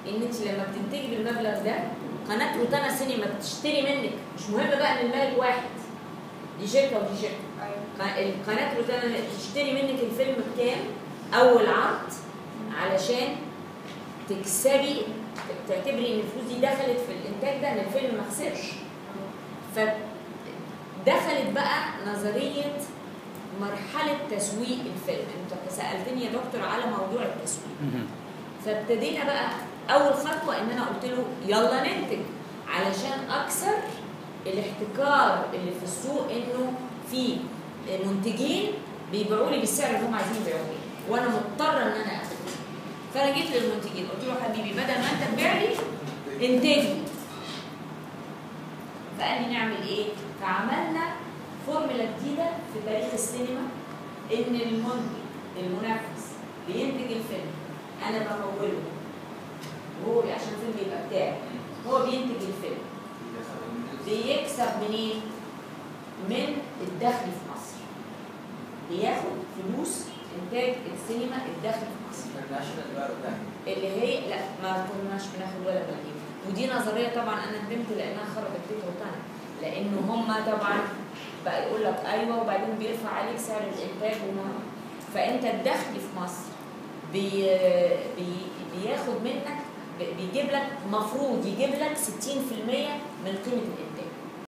ان انت لما بتنتجي بالمبلغ ده قناه روتانا سينما بتشتري منك مش مهم بقى ان المالك واحد دي شركه ودي شركه ايوه القناه روتانا تشتري منك الفيلم بكام اول عرض علشان تكسبي تعتبري ان الفلوس دي دخلت في الانتاج ده ان الفيلم ما خسرش فدخلت بقى نظريه مرحله تسويق الفيلم انت سالتني يا دكتور على موضوع التسويق فابتدينا بقى اول خطوه ان انا قلت له يلا ننتج علشان اكسر الاحتكار اللي في السوق انه في منتجين بيبيعوا لي بالسعر اللي هم عايزين يبيعوا لي وانا مضطره ان انا اخد فانا جيت للمنتجين قلت له حبيبي بدل ما انت تبيع لي انتج لي فقال لي نعمل ايه؟ فعملنا فورمولا جديده في تاريخ السينما ان المنتج المنافس بينتج الفيلم انا بموله وهو عشان الفيلم يبقى بتاعي هو بينتج الفيلم بيكسب منين؟ من الدخل في مصر بياخد فلوس انتاج السينما الدخل في مصر international بقى قدام اللي هي لا ما كناش بناخد ولا بنجيب ودي نظريه طبعا انا ندمت لانها خربت بيت وطني لان هم طبعا بقى يقول لك ايوه وبعدين بيرفع عليك سعر الانتاج وما فانت الدخل في مصر بي بي بياخد منك بي- بيجيب لك مفروض يجيب لك 60% من قيمه الانتاج